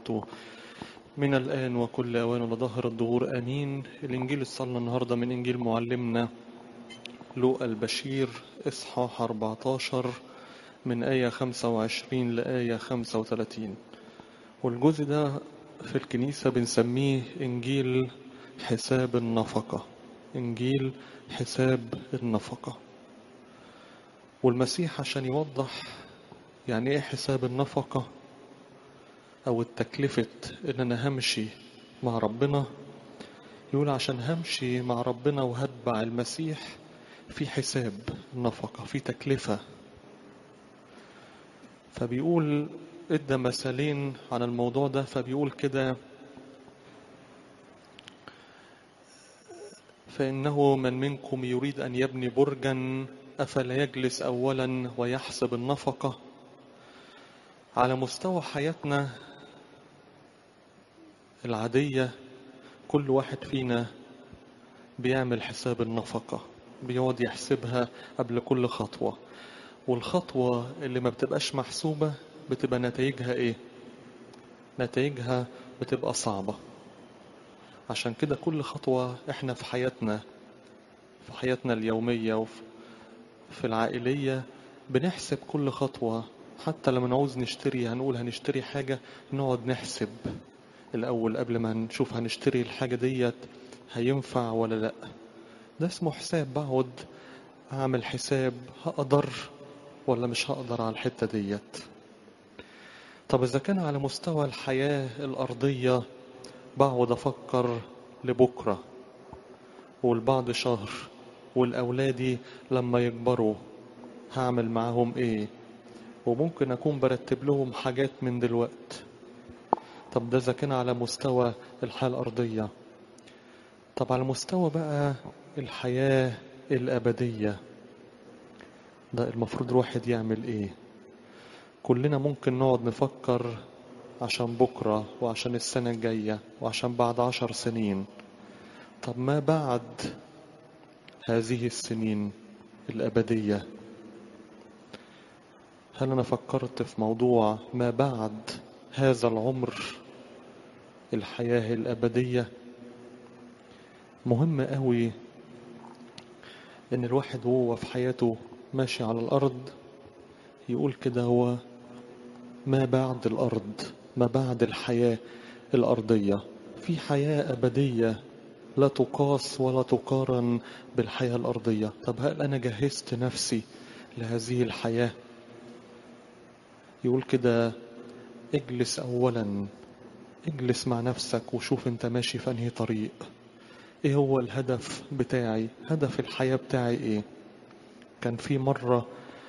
وبركاته من الآن وكل أوان ولظهر الدهور آمين الإنجيل الصلى النهاردة من إنجيل معلمنا لوقا البشير إصحاح 14 من آية 25 لآية 35 والجزء ده في الكنيسة بنسميه إنجيل حساب النفقة إنجيل حساب النفقة والمسيح عشان يوضح يعني إيه حساب النفقة أو التكلفة إن أنا همشي مع ربنا يقول عشان همشي مع ربنا وهتبع المسيح في حساب النفقة في تكلفة فبيقول ادى مثالين عن الموضوع ده فبيقول كده فإنه من منكم يريد أن يبني برجا أفلا يجلس أولا ويحسب النفقة على مستوى حياتنا العادية كل واحد فينا بيعمل حساب النفقة بيقعد يحسبها قبل كل خطوة والخطوة اللي ما بتبقاش محسوبة بتبقى نتائجها ايه نتائجها بتبقى صعبة عشان كده كل خطوة احنا في حياتنا في حياتنا اليومية وفي في العائلية بنحسب كل خطوة حتى لما نعوز نشتري هنقول هنشتري حاجة نقعد نحسب الأول قبل ما نشوف هنشتري الحاجة ديت هينفع ولا لأ ده اسمه حساب بقعد أعمل حساب هقدر ولا مش هقدر على الحتة ديت طب إذا كان على مستوى الحياة الأرضية بقعد أفكر لبكرة والبعد شهر والأولادي لما يكبروا هعمل معاهم إيه وممكن أكون برتب لهم حاجات من دلوقت طب ده إذا كان على مستوى الحياة الأرضية طب على مستوى بقى الحياة الأبدية ده المفروض الواحد يعمل إيه كلنا ممكن نقعد نفكر عشان بكرة وعشان السنة الجاية وعشان بعد عشر سنين طب ما بعد هذه السنين الأبدية هل أنا فكرت في موضوع ما بعد هذا العمر الحياة الأبدية مهم قوي إن الواحد وهو في حياته ماشي على الأرض يقول كده هو ما بعد الأرض ما بعد الحياة الأرضية في حياة أبدية لا تقاس ولا تقارن بالحياة الأرضية طب هل أنا جهزت نفسي لهذه الحياة يقول كده اجلس أولا اجلس مع نفسك وشوف انت ماشي في انهي طريق ايه هو الهدف بتاعي هدف الحياة بتاعي ايه كان في مرة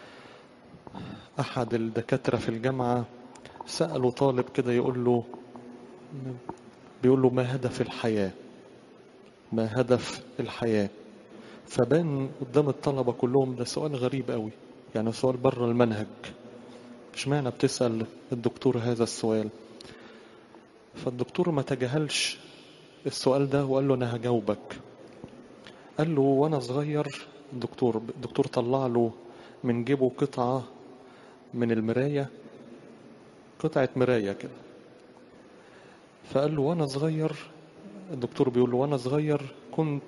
احد الدكاترة في الجامعة سألوا طالب كده يقول له بيقول له ما هدف الحياة ما هدف الحياة فبان قدام الطلبة كلهم ده سؤال غريب قوي يعني سؤال بره المنهج اشمعنى بتسأل الدكتور هذا السؤال فالدكتور ما تجاهلش السؤال ده وقال له انا هجاوبك قال له وانا صغير الدكتور الدكتور طلع له من جيبه قطعة من المراية قطعة مراية كده فقال له وانا صغير الدكتور بيقول له وانا صغير كنت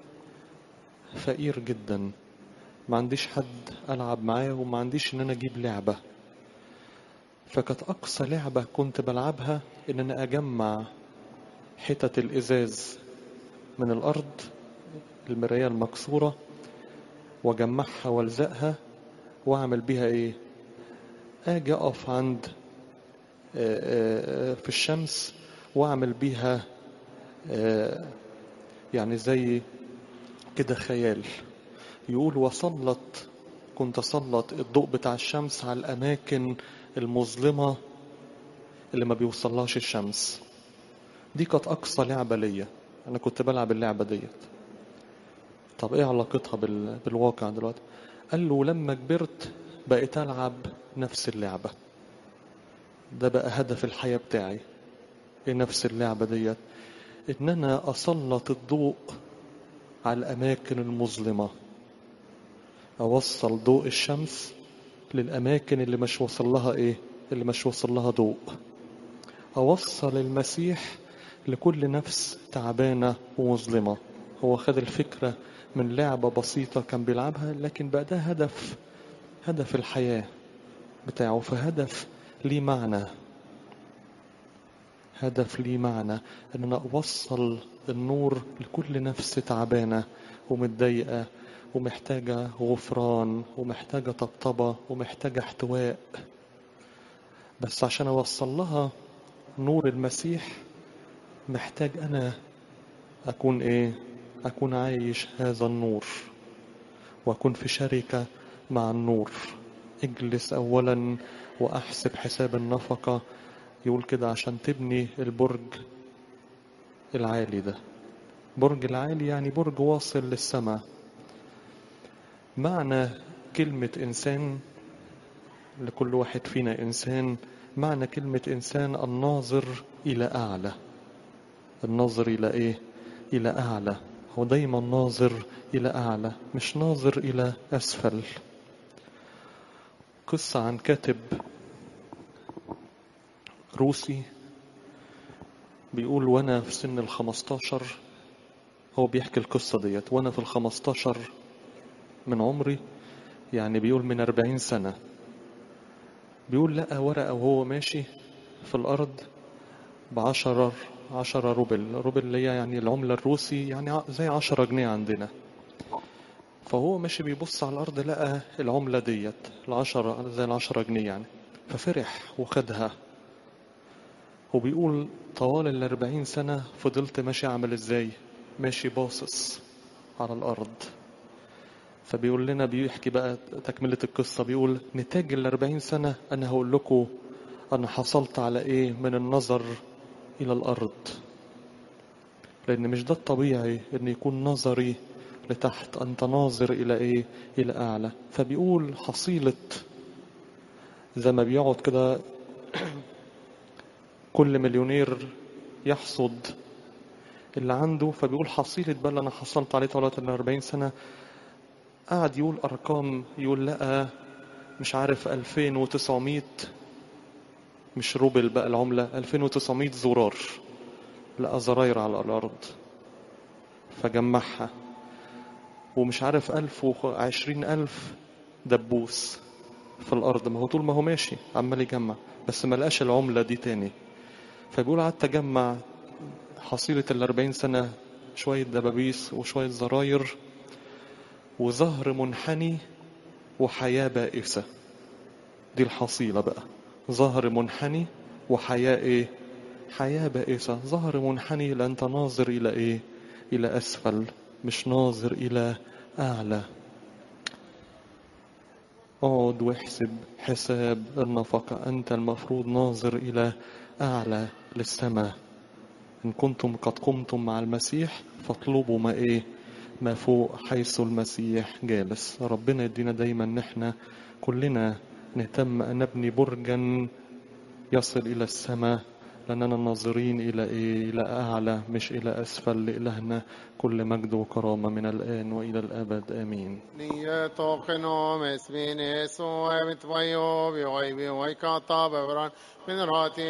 فقير جدا ما عنديش حد العب معاه وما عنديش ان انا اجيب لعبة فكانت اقصى لعبة كنت بلعبها ان انا اجمع حتت الازاز من الارض المراية المكسورة واجمعها والزقها واعمل بيها ايه اجي اقف عند في الشمس واعمل بيها يعني زي كده خيال يقول وسلط كنت اسلط الضوء بتاع الشمس على الاماكن المظلمه اللي ما بيوصلهاش الشمس دي كانت اقصى لعبه ليا انا كنت بلعب اللعبه ديت طب ايه علاقتها بال... بالواقع دلوقتي قال له لما كبرت بقيت العب نفس اللعبه ده بقى هدف الحياه بتاعي ايه نفس اللعبه ديت ان انا اسلط الضوء على الاماكن المظلمه اوصل ضوء الشمس للاماكن اللي مش وصل لها ايه اللي مش وصل لها ضوء أوصل المسيح لكل نفس تعبانة ومظلمة هو خد الفكرة من لعبة بسيطة كان بيلعبها لكن بقى ده هدف هدف الحياة بتاعه فهدف ليه معنى هدف ليه معنى ان انا اوصل النور لكل نفس تعبانة ومتضايقة ومحتاجة غفران ومحتاجة طبطبة ومحتاجة احتواء بس عشان اوصل لها نور المسيح محتاج انا اكون ايه اكون عايش هذا النور واكون في شركة مع النور اجلس اولا واحسب حساب النفقة يقول كده عشان تبني البرج العالي ده برج العالي يعني برج واصل للسماء معنى كلمة إنسان لكل واحد فينا إنسان معنى كلمة إنسان الناظر إلى أعلى الناظر إلى إيه؟ إلى أعلى هو دايما ناظر إلى أعلى مش ناظر إلى أسفل قصة عن كاتب روسي بيقول وانا في سن الخمستاشر هو بيحكي القصة ديت وانا في الخمستاشر من عمري يعني بيقول من أربعين سنة بيقول لقى ورقة وهو ماشي في الأرض بعشرة عشرة روبل روبل اللي هي يعني العملة الروسي يعني زي عشرة جنيه عندنا فهو ماشي بيبص على الأرض لقى العملة ديت العشرة زي العشرة جنيه يعني ففرح وخدها وبيقول طوال الأربعين سنة فضلت ماشي عامل ازاي ماشي باصص على الأرض فبيقول لنا بيحكي بقى تكملة القصة بيقول نتاج الأربعين سنة أنا هقول لكم أنا حصلت على إيه من النظر إلى الأرض لأن مش ده الطبيعي إن يكون نظري لتحت أنت ناظر إلى إيه إلى أعلى فبيقول حصيلة زي ما بيقعد كده كل مليونير يحصد اللي عنده فبيقول حصيلة بقى اللي أنا حصلت عليه طوال ال 40 سنة قعد يقول أرقام يقول لقى مش عارف 2900 مش روبل بقى العملة 2900 زرار لقى زراير على الأرض فجمعها ومش عارف ألف وعشرين ألف دبوس في الأرض ما هو طول ما هو ماشي عمال يجمع بس ما لقاش العملة دي تاني فبيقول قعدت أجمع حصيلة الأربعين سنة شوية دبابيس وشوية زراير وظهر منحني وحياة بائسة دي الحصيلة بقى ظهر منحني وحياة ايه حياة بائسة ظهر منحني لأنت ناظر إلى ايه إلى أسفل مش ناظر إلى أعلى اقعد واحسب حساب النفقة أنت المفروض ناظر إلى أعلى للسماء إن كنتم قد قمتم مع المسيح فاطلبوا ما إيه ما فوق حيث المسيح جالس ربنا يدينا دايما نحن كلنا نهتم أن نبني برجا يصل إلى السماء لأننا ناظرين إلى إيه إلى أعلى مش إلى أسفل لإلهنا كل مجد وكرامة من الآن وإلى الأبد آمين Niyetokenom esmin Jesu evit vajo vi oi vi oi kata bevran min rati